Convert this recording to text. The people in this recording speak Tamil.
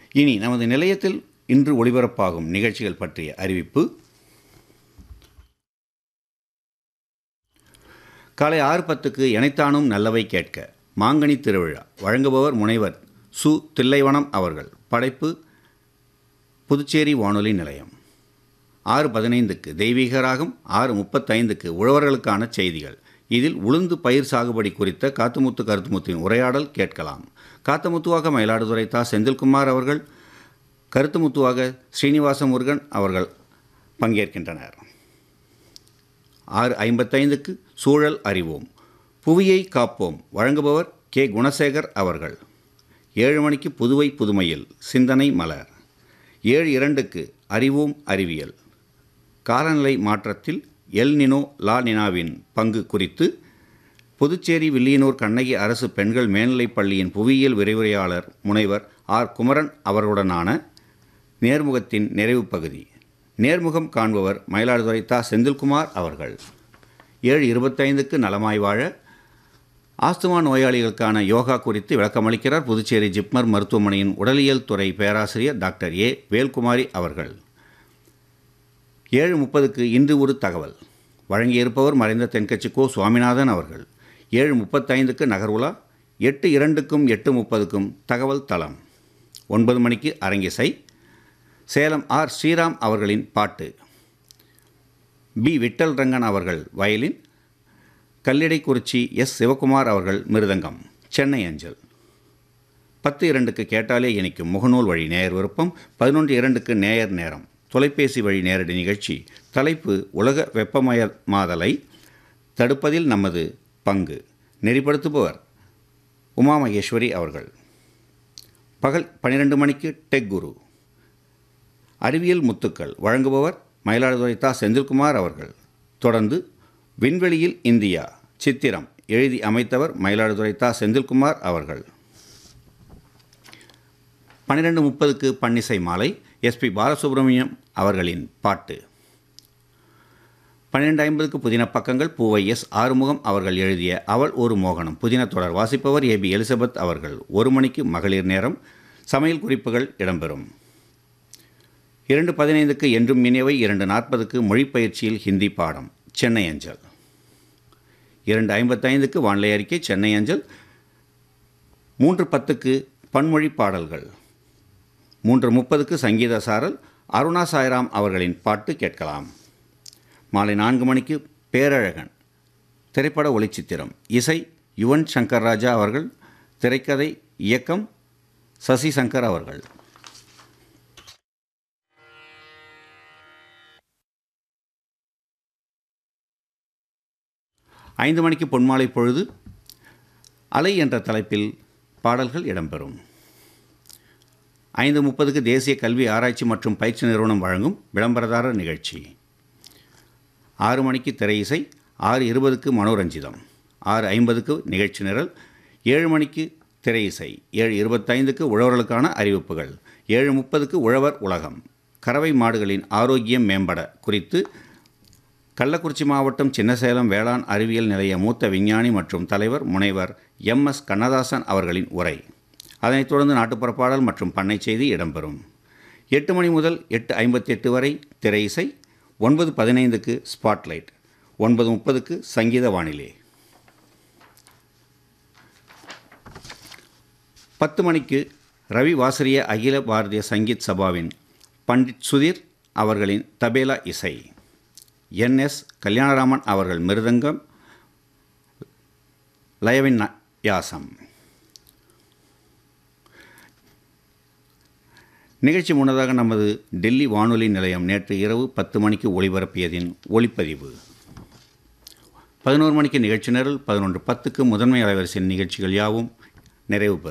இனி நமது நிலையத்தில் இன்று ஒளிபரப்பாகும் நிகழ்ச்சிகள் பற்றிய அறிவிப்பு காலை ஆறு பத்துக்கு எனைத்தானும் நல்லவை கேட்க மாங்கனி திருவிழா வழங்குபவர் முனைவர் சு தில்லைவனம் அவர்கள் படைப்பு புதுச்சேரி வானொலி நிலையம் ஆறு பதினைந்துக்கு தெய்வீக ராகம் ஆறு முப்பத்தைந்துக்கு உழவர்களுக்கான செய்திகள் இதில் உளுந்து பயிர் சாகுபடி குறித்த காத்துமுத்து கருத்துமுத்தின் உரையாடல் கேட்கலாம் காத்தமுத்துவாக மயிலாடுதுறை தா செந்தில்குமார் அவர்கள் கருத்துமுத்துவாக ஸ்ரீனிவாச முருகன் அவர்கள் பங்கேற்கின்றனர் ஆறு ஐம்பத்தைந்துக்கு சூழல் அறிவோம் புவியை காப்போம் வழங்குபவர் கே குணசேகர் அவர்கள் ஏழு மணிக்கு புதுவை புதுமையில் சிந்தனை மலர் ஏழு இரண்டுக்கு அறிவோம் அறிவியல் காலநிலை மாற்றத்தில் எல் நினோ லா நினாவின் பங்கு குறித்து புதுச்சேரி வில்லியனூர் கண்ணகி அரசு பெண்கள் மேல்நிலைப் பள்ளியின் புவியியல் விரிவுரையாளர் முனைவர் ஆர் குமரன் அவர்களுடனான நேர்முகத்தின் நிறைவு பகுதி நேர்முகம் காண்பவர் மயிலாடுதுறை தா செந்தில்குமார் அவர்கள் ஏழு இருபத்தைந்துக்கு நலமாய் வாழ ஆஸ்துமா நோயாளிகளுக்கான யோகா குறித்து விளக்கமளிக்கிறார் புதுச்சேரி ஜிப்மர் மருத்துவமனையின் உடலியல் துறை பேராசிரியர் டாக்டர் ஏ வேல்குமாரி அவர்கள் ஏழு முப்பதுக்கு இன்று ஒரு தகவல் வழங்கியிருப்பவர் மறைந்த தென்கட்சி கோ சுவாமிநாதன் அவர்கள் ஏழு முப்பத்தைந்துக்கு நகர்வுலா எட்டு இரண்டுக்கும் எட்டு முப்பதுக்கும் தகவல் தளம் ஒன்பது மணிக்கு அரங்கிசை சேலம் ஆர் ஸ்ரீராம் அவர்களின் பாட்டு பி விட்டல் ரங்கன் அவர்கள் வயலின் கல்லிடைக்குறிச்சி எஸ் சிவகுமார் அவர்கள் மிருதங்கம் சென்னை அஞ்சல் பத்து இரண்டுக்கு கேட்டாலே இனிக்கும் முகநூல் வழி நேயர் விருப்பம் பதினொன்று இரண்டுக்கு நேயர் நேரம் தொலைபேசி வழி நேரடி நிகழ்ச்சி தலைப்பு உலக வெப்பமயமாதலை தடுப்பதில் நமது பங்கு நெறிப்படுத்துபவர் உமா மகேஸ்வரி அவர்கள் பகல் பன்னிரெண்டு மணிக்கு டெக் குரு அறிவியல் முத்துக்கள் வழங்குபவர் மயிலாடுதுறை தா செந்தில்குமார் அவர்கள் தொடர்ந்து விண்வெளியில் இந்தியா சித்திரம் எழுதி அமைத்தவர் மயிலாடுதுறை தா செந்தில்குமார் அவர்கள் பன்னிரெண்டு முப்பதுக்கு பன்னிசை மாலை எஸ்பி பாலசுப்ரமணியம் அவர்களின் பாட்டு பன்னிரெண்டு ஐம்பதுக்கு புதின பக்கங்கள் பூவை எஸ் ஆறுமுகம் அவர்கள் எழுதிய அவள் ஒரு மோகனம் புதின தொடர் வாசிப்பவர் ஏபி எலிசபெத் அவர்கள் ஒரு மணிக்கு மகளிர் நேரம் சமையல் குறிப்புகள் இடம்பெறும் இரண்டு பதினைந்துக்கு என்றும் இனியவை இரண்டு நாற்பதுக்கு மொழிப்பயிற்சியில் ஹிந்தி பாடம் சென்னை அஞ்சல் இரண்டு ஐம்பத்தைந்துக்கு வானிலை அறிக்கை சென்னை அஞ்சல் மூன்று பத்துக்கு பன்மொழி பாடல்கள் மூன்று முப்பதுக்கு சங்கீத சாரல் அருணா சாய்ராம் அவர்களின் பாட்டு கேட்கலாம் மாலை நான்கு மணிக்கு பேரழகன் திரைப்பட ஒளிச்சித்திரம் இசை யுவன் சங்கர் ராஜா அவர்கள் திரைக்கதை இயக்கம் சசி சங்கர் அவர்கள் ஐந்து மணிக்கு பொன்மாலை பொழுது அலை என்ற தலைப்பில் பாடல்கள் இடம்பெறும் ஐந்து முப்பதுக்கு தேசிய கல்வி ஆராய்ச்சி மற்றும் பயிற்சி நிறுவனம் வழங்கும் விளம்பரதாரர் நிகழ்ச்சி ஆறு மணிக்கு திரை இசை ஆறு இருபதுக்கு மனோரஞ்சிதம் ஆறு ஐம்பதுக்கு நிகழ்ச்சி நிரல் ஏழு மணிக்கு திரை இசை ஏழு இருபத்தைந்துக்கு உழவர்களுக்கான அறிவிப்புகள் ஏழு முப்பதுக்கு உழவர் உலகம் கறவை மாடுகளின் ஆரோக்கியம் மேம்பட குறித்து கள்ளக்குறிச்சி மாவட்டம் சின்னசேலம் வேளாண் அறிவியல் நிலைய மூத்த விஞ்ஞானி மற்றும் தலைவர் முனைவர் எம் எஸ் கண்ணதாசன் அவர்களின் உரை அதனைத் தொடர்ந்து நாட்டுப்புற பாடல் மற்றும் பண்ணை செய்தி இடம்பெறும் எட்டு மணி முதல் எட்டு ஐம்பத்தி எட்டு வரை திரை இசை ஒன்பது பதினைந்துக்கு ஸ்பாட்லைட் ஒன்பது முப்பதுக்கு சங்கீத வானிலை பத்து மணிக்கு ரவி வாசரிய அகில பாரதிய சங்கீத் சபாவின் பண்டிட் சுதீர் அவர்களின் தபேலா இசை என்எஸ் கல்யாணராமன் அவர்கள் மிருதங்கம் லயவின் யாசம் நிகழ்ச்சி முன்னதாக நமது டெல்லி வானொலி நிலையம் நேற்று இரவு பத்து மணிக்கு ஒளிபரப்பியதின் ஒளிப்பதிவு பதினோரு மணிக்கு நிகழ்ச்சி நிரல் பதினொன்று பத்துக்கு முதன்மை அலைவரிசையின் நிகழ்ச்சிகள் யாவும் நிறைவு பெறும்